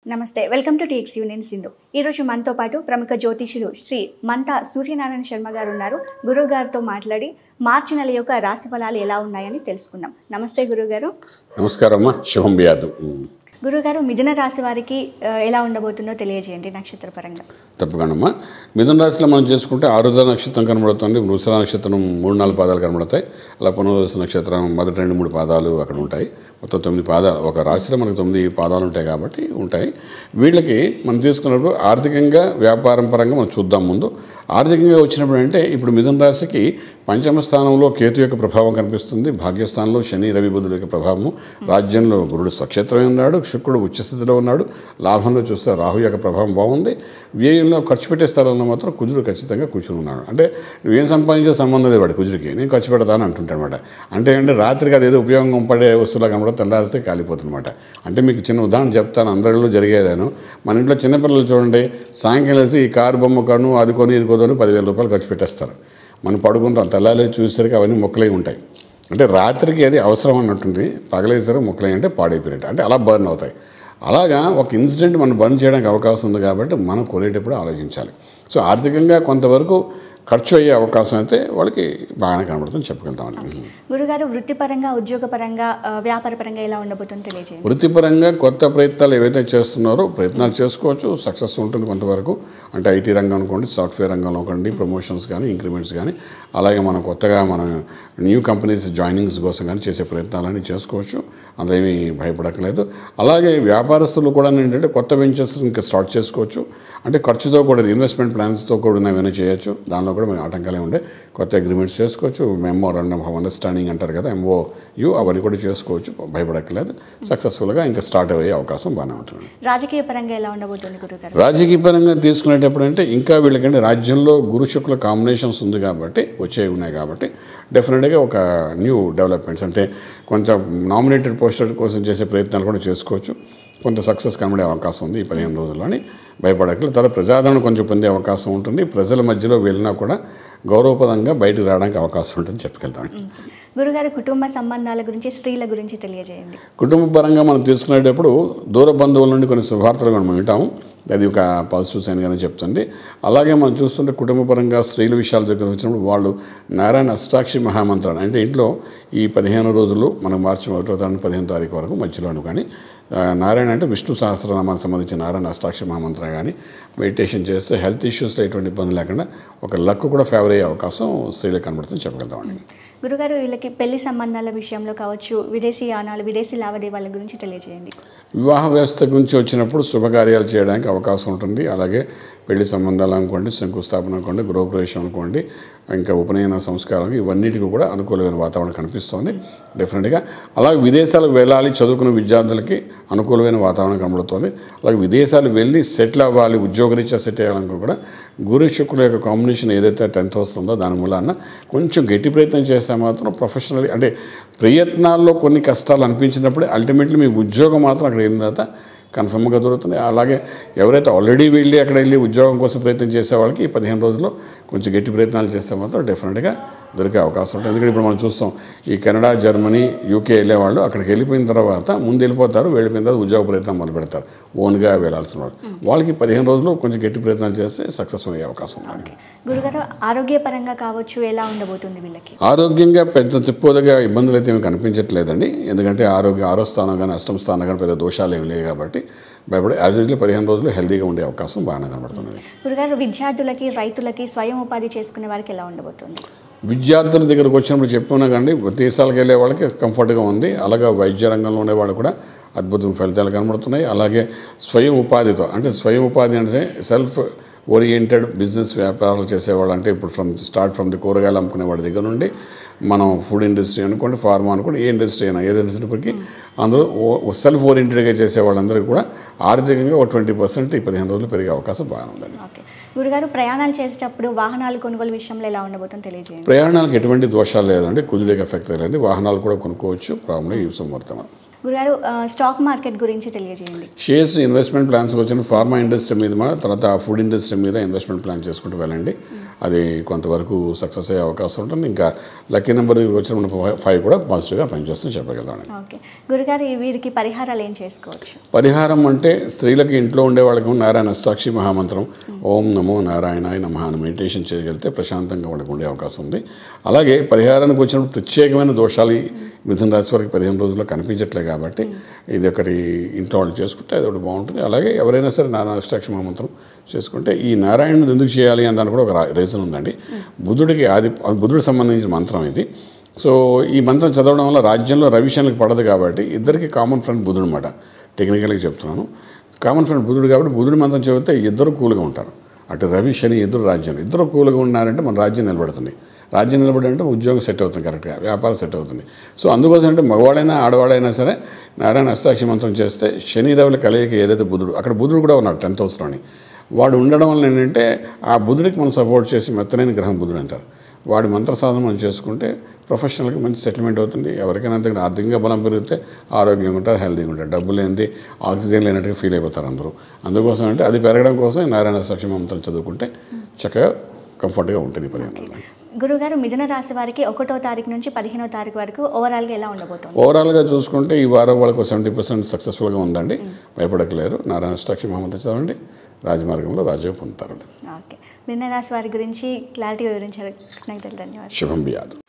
నమస్తే welcome to TX union Sindhu ఈరోజు మనతో పాటు ప్రముఖ జ్యోతిషులు శ్రీ మంతా సూర్యనారాయణ శర్మ గారు ఉన్నారు గురువు గారితో మాట్లాడి మార్చి నెల యొక్క రాశి ఫలాలు ఎలా ఉన్నాయని తెలుసుకుందాం నమస్తే గురుగారు నమస్కారం అమ్మా శుభం వ్యాధు గురుగారు మిథున రాశి వారికి ఆ, ఎలా ఉండబోతుందో తెలియజేయండి నక్షత్ర పరంగా తప్పకుండా మిథున రాశిలో మనం చేసుకుంటే ఆరుద్ర నక్షత్రం కనబడుతుంది వృషభ నక్షత్రం మూడు నాలుగు పాదాలు కనబడతాయి అలా పునర్వసు నక్షత్రం మొదటి రెండు మూడు పాదాలు అక్కడ ఉంటాయి మొత్తం తొమ్మిది పాదాలు ఒక రాశిలో మనకు తొమ్మిది పాదాలు ఉంటాయి కాబట్టి ఉంటాయి వీళ్ళకి మనం తీసుకున్నప్పుడు ఆర్థికంగా వ్యాపారం పరంగా మనం చూద్దాం ముందు ఆర్థికంగా వచ్చినప్పుడు అంటే ఇప్పుడు మిథున రాశికి పంచమ స్థానంలో కేతు యొక్క ప్రభావం కనిపిస్తుంది భాగ్యస్థానంలో శని రవి బుధుల యొక్క ప్రభావము రాజ్యంలో గురుడు స్వక్షేత్రమే ఉన్నాడు శుక్రుడు ఉచ్చస్థితిలో ఉన్నాడు లాభంలో చూస్తే రాహు యొక్క ప్రభావం బాగుంది వ్యయంలో ఖర్చు పెట్టే స్థలంలో మాత్రం కుజుడు ఖచ్చితంగా కూర్చుని ఉన్నాడు అంటే నువ్వేం సంపాదించే సంబంధం లేదు వాడు కుజుడికి నేను ఖర్చు పెడతాను అంటుంటాను అనమాట అంటే అంటే రాత్రికి అది ఏదో ఉపయోగం పడే వస్తువులా కనబడ తెల్లారిస్తే కాలిపోతుందన్నమాట అంటే మీకు చిన్న ఉదాహరణ చెప్తాను అందరిలో జరిగేదాను మన ఇంట్లో చిన్నపిల్లలు చూడండి సాయంకాలం వేసి ఈ కారు బొమ్మ కను అది కొని ఇది కొను పదివేల రూపాయలు ఖర్చు పెట్టేస్తారు మనం పడుకుంటాం తెల్లారి చూసేసరికి అవన్నీ మొక్కలై ఉంటాయి అంటే రాత్రికి అది అవసరం అన్నట్టుంది పగలేసరికి మొక్కలై అంటే పాడైపోయినట్టు అంటే అలా బర్న్ అవుతాయి అలాగా ఒక ఇన్సిడెంట్ మనం బర్న్ చేయడానికి అవకాశం ఉంది కాబట్టి మనం కొనేటప్పుడు ఆలోచించాలి సో ఆర్థికంగా కొంతవరకు ఖర్చు అయ్యే అవకాశం అయితే వాళ్ళకి బాగానే కనబడుతుంది చెప్పగలుగుతామండి గురుగారు వృత్తిపరంగా ఉద్యోగపరంగా ఆ, వ్యాపారపరంగా ఎలా ఉండబోతుందో తెలియజేయండి వృత్తిపరంగా కొత్త ప్రయత్నాలు ఏవైతే చేస్తున్నారో ప్రయత్నాలు చేసుకోవచ్చు సక్సెస్ ఉంటుంది కొంతవరకు అంటే ఐటీ రంగం అనుకోండి సాఫ్ట్వేర్ రంగంలో అనుకోండి ప్రమోషన్స్ కానీ ఇంక్రిమెంట్స్ కానీ అలాగే మనం కొత్తగా మనం న్యూ కంపెనీస్ జాయినింగ్స్ కోసం కానీ చేసే ప్రయత్నాలన్నీ చేసుకోవచ్చు అదేమీ భయపడక్కలేదు అలాగే వ్యాపారస్తులు కూడా ఏంటంటే కొత్త వెంచర్స్ ఇంకా స్టార్ట్ చేసుకోవచ్చు అంటే ఖర్చుతో కూడా ఇన్వెస్ట్మెంట్ ప్లాన్స్తో కూడా ఏమైనా చేయొచ్చు దానిలో కూడా మేము ఆటంకాలే ఉండే కొత్త అగ్రిమెంట్స్ చేసుకోవచ్చు మెమో రన్ ఆఫ్ అండర్స్టాండింగ్ అంటారు కదా ఎంఓ యూ అవన్నీ కూడా చేసుకోవచ్చు భయపడక్కలేదు సక్సెస్ఫుల్గా ఇంకా స్టార్ట్ అయ్యే అవకాశం బాగానే ఉంటుంది రాజకీయ పరంగా ఎలా ఉండబోతుంది గురుగారు రాజకీయ పరంగా తీసుకునేటప్పుడు అంటే ఇంకా వీళ్ళకంటే రాజ్యంలో గురు శుక్ల కాంబినేషన్స్ ఉంది కాబట్టి వచ్చేవి ఉన్నాయి కాబట్టి డెఫినెట్గా ఒక న్యూ డెవలప్మెంట్స్ అంటే కొంచెం నామినేటెడ్ పోస్టర్ కోసం చేసే ప్రయత్నాలు కూడా చేసుకోవచ్చు కొంత సక్సెస్ కనబడే అవకాశం ఉంది ఈ పదిహేను రోజుల్లోని భయపడక్కలేదు తర్వాత ప్రజాదరణ కొంచెం పొందే అవకాశం ఉంటుంది ప్రజల మధ్యలో వెళ్ళినా కూడా గౌరవపదంగా బయటకు రావడానికి అవకాశం ఉంటుంది చెప్పుకెళ్తామండి గురుగారు కుటుంబ సంబంధాల గురించి స్త్రీల గురించి తెలియజేయండి కుటుంబ పరంగా మనం తీసుకునేటప్పుడు దూర బంధువుల నుండి కొన్ని శుభార్తలు మనం వింటాము అది ఒక పాజిటివ్ సైన్గానే చెప్తుంది అలాగే మనం చూస్తుంటే కుటుంబ పరంగా స్త్రీల విషయాల దగ్గర వచ్చినప్పుడు వాళ్ళు నారాయణ అష్టాక్షి మహామంత్రాన్ని అంటే ఇంట్లో ఈ పదిహేను రోజులు మనం మార్చి ఒకటో తారీఖు పదిహేను తారీఖు వరకు మధ్యలోను కానీ ఆ, నారాయణ అంటే విష్ణు సహస్రనామానికి సంబంధించిన నారాయణ అష్టాక్షి మహామంత్రం కానీ మెడిటేషన్ చేస్తే హెల్త్ ఇష్యూస్లో ఎటువంటి ఇబ్బంది లేకుండా ఒక లక్ కూడా ఫేవర్ అయ్యే అవకాశం స్త్రీలకు కనబడుతుంది చెప్పగలుగుతామండి గురుగారు వీళ్ళకి పెళ్లి సంబంధాల విషయంలో కావచ్చు విదేశీ యానాలు విదేశీ లావాదేవీల గురించి తెలియజేయండి వివాహ వ్యవస్థ గురించి వచ్చినప్పుడు శుభకార్యాలు చేయడానికి అవకాశం ఉంటుంది అలాగే పెళ్లి సంబంధాలు అనుకోండి శంకుస్థాపన అనుకోండి గృహప్రవేశం అనుకోండి ఇంకా ఉపనయన సంస్కారం ఇవన్నిటికీ కూడా అనుకూలమైన వాతావరణం కనిపిస్తోంది డెఫినెట్గా అలాగే విదేశాలకు వెళ్ళాలి చదువుకున్న విద్యార్థులకి అనుకూలమైన వాతావరణం కనబడుతుంది అలాగే విదేశాలు వెళ్ళి సెటిల్ అవ్వాలి ఉద్యోగరీత్యా సెటిల్ అవ్వాలనుకో కూడా గురు శుక్రుల యొక్క కాంబినేషన్ ఏదైతే టెన్త్ హౌస్ ఉందో దాని మూలాన కొంచెం గట్టి ప్రయత్నం చేస్తే మాత్రం ప్రొఫెషనల్ అంటే ప్రయత్నాల్లో కొన్ని కష్టాలు అనిపించినప్పుడే అల్టిమేట్లీ మీ ఉద్యోగం మాత్రం అక్కడ వెళ్ళిన తర్వాత కన్ఫర్మ్గా దొరుకుతుంది అలాగే ఎవరైతే ఆల్రెడీ వెళ్ళి అక్కడ వెళ్ళి ఉద్యోగం కోసం ప్రయత్నం చేసే వాళ్ళకి ఈ పదిహేను రోజుల్లో కొంచెం గట్టి ప్రయత్నాలు చేస్తే మాత్రం డెఫినెట్గా దొరికే అవకాశం ఉంటుంది ఎందుకంటే ఇప్పుడు మనం చూస్తాం ఈ కెనడా జర్మనీ యూకే వెళ్ళేవాళ్ళు అక్కడికి వెళ్ళిపోయిన తర్వాత ముందు వెళ్ళిపోతారు వెళ్ళిపోయిన తర్వాత ఉద్యోగ ప్రయత్నం మొదలు పెడతారు ఓన్గా వెళ్ళాల్సిన వాళ్ళు వాళ్ళకి పదిహేను రోజులు కొంచెం గట్టి ప్రయత్నాలు చేస్తే సక్సెస్ఫుల్ అయ్యే అవకాశం ఉంది గురుగారు ఆరోగ్యపరంగా కావచ్చు ఎలా ఉండబోతుంది వీళ్ళకి ఆరోగ్యంగా పెద్ద తిప్పుదగా ఇబ్బందులు అయితే ఏమి కనిపించట్లేదండి ఎందుకంటే ఆరోగ్య ఆరో స్థానం కానీ అష్టమ స్థానం కానీ పెద్ద దోషాలు ఏమి లేవు కాబట్టి భయపడి యాజ్ యూజువల్ పదిహేను రోజులు హెల్తీగా ఉండే అవకాశం బాగానే కనబడుతుంది గురుగారు విద్యార్థులకి రైతులకి స్వయం ఉపాధి చేసుకునే వారికి ఎలా ఉండబోతుంది విద్యార్థుల దగ్గరకు వచ్చినప్పుడు చెప్పుకున్నా కానీ దేశాలకు వెళ్ళే వాళ్ళకి కంఫర్ట్గా ఉంది అలాగే వైద్య రంగంలో ఉండే వాళ్ళు కూడా అద్భుతం ఫలితాలు కనబడుతున్నాయి అలాగే స్వయం ఉపాధితో అంటే స్వయం ఉపాధి అంటే సెల్ఫ్ ఓరియంటెడ్ బిజినెస్ వ్యాపారాలు చేసేవాళ్ళు అంటే ఇప్పుడు ఫ్రమ్ స్టార్ట్ ఫ్రమ్ ది కూరగాయలు అమ్ముకునే వాడి దగ్గర నుండి మనం ఫుడ్ ఇండస్ట్రీ అనుకోండి ఫార్మా అనుకోండి ఏ ఇండస్ట్రీ అయినా ఏది ఇండస్ట్రీకి అందరూ సెల్ఫ్ ఓరియంటెడ్గా చేసే వాళ్ళందరికీ కూడా ఆర్థికంగా ఒక ట్వంటీ పర్సెంట్ ఈ పదిహేను రోజులు పెరిగే అవకాశం బాగానే ఉందండి ఓకే గురుగారు ప్రయాణాలు చేసేటప్పుడు వాహనాలు కొనుగోలు విషయంలో ఎలా ఉండబోతుందో తెలియజేయండి ప్రయాణాలకు ఎటువంటి దోషాలు లేదండి కుదురేకి ఎఫెక్ట్ లేదు వాహనాలు కూడా కొనుక్కోవచ్చు ప్రాబ్లం యూస్ వర్తమానం గురుగారు ఆ, స్టాక్ మార్కెట్ గురించి తెలియజేయండి షేర్స్ ఇన్వెస్ట్మెంట్ ప్లాన్స్ వచ్చిన ఫార్మా ఇండస్ట్రీ మీద మన తర్వాత ఫుడ్ ఇండస్ట్రీ మీద ఇన్వెస్ట్మెంట్ ప్లాన్ చేసుకుంటూ వెళ్ళండి అది కొంతవరకు సక్సెస్ అయ్యే అవకాశం ఉంటుంది ఇంకా లక్కీ నెంబర్ వచ్చిన ఫైవ్ కూడా పాజిటివ్గా పనిచేస్తుంది చెప్పగలను ఓకే గురుగారు ఈ వీరికి పరిహారాలు ఏం చేసుకోవచ్చు పరిహారం అంటే స్త్రీలకి ఇంట్లో ఉండే వాళ్ళకి నారాయణ అష్టాక్షి మహామంత్రం ఓం నమో నారాయణాయ నమః అని మెడిటేషన్ చేయగలిగితే ప్రశాంతంగా వాళ్ళకి ఉండే అవకాశం ఉంది అలాగే పరిహారానికి వచ్చినప్పుడు ప్రత్యేకమైన దోషాలు ఈ మిథున రాశి వారికి పదిహేను రోజుల్లో కనిపించట్లే కాబట్టి ఇది ఒకటి ఇంట్లో వాళ్ళు చేసుకుంటే అది ఒకటి బాగుంటుంది అలాగే ఎవరైనా సరే నారాయణ అష్టాక్షి మహామంత్రం చేసుకుంటే ఈ నారాయణుడు ఎందుకు చేయాలి అని దానికి కూడా ఒక రీజన్ ఉందండి బుద్ధుడికి ఆది బుద్ధుడికి సంబంధించిన మంత్రం ఇది సో ఈ మంత్రం చదవడం వల్ల రాజ్యంలో రవిశనులకు పడదు కాబట్టి ఇద్దరికి కామన్ ఫ్రెండ్ బుధుడు అనమాట టెక్నికల్గా చెప్తున్నాను కామన్ ఫ్రెండ్ బుధుడు కాబట్టి బుధుడి మంత్రం చదివితే ఇద్దరు కూల్గా ఉంటారు అటు రవి శని ఇద్దరు రాజ్యం ఇద్దరు కూల్గా ఉన్నారంటే మన రాజ్యం నిలబడుతుంది రాజ్యం నిలబడంటే ఉద్యోగం సెట్ అవుతుంది కరెక్ట్గా వ్యాపారం సెట్ అవుతుంది సో అందుకోసం అంటే మగవాడైనా ఆడవాడైనా సరే నారాయణ అష్టాక్షి మంత్రం చేస్తే శని రవుల కలయిక ఏదైతే బుధుడు అక్కడ బుధుడు కూడా ఉన్నాడు టెన్త్ హౌస్లోని వాడు ఉండడం వల్ల ఏంటంటే ఆ బుధుడికి మనం సపోర్ట్ చేసి మెత్తనైన గ్రహం బుధుడు అంటారు వాడి మంత్ర సాధన మనం చేసుకుంటే ప్రొఫెషనల్గా మంచి సెటిల్మెంట్ అవుతుంది ఎవరికైనా అంతే ఆర్థికంగా బలం పెరిగితే ఆరోగ్యంగా ఉంటారు హెల్తీగా ఉంటారు డబ్బు లేనిది ఆక్సిజన్ లేనట్టుగా ఫీల్ అయిపోతారు అందరూ అందుకోసం అంటే అది పెరగడం కోసం ఈ నారాయణ సాక్షి మంత్రం చదువుకుంటే చక్కగా కంఫర్ట్గా ఉంటుంది ఈ పదిహేను రోజులు గురుగారు మిథున రాశి వారికి ఒకటో తారీఖు నుంచి పదిహేనో తారీఖు వరకు ఓవరాల్గా ఎలా ఉండబోతోంది ఓవరాల్గా చూసుకుంటే ఈ వారం వాళ్ళకు సెవెంటీ పర్సెంట్ సక్సెస్ఫుల్గా ఉందండి భయపడకలేరు నారాయణ సాక్షి మహమ్మద్ చదవండి రాజమార్గంలో రాజ్యం పొందుతారు ఓకే మిథున రాశి వారి గురించి క్లారిటీ వివరించారు నాకు ధన్యవాదాలు శుభం బియాదు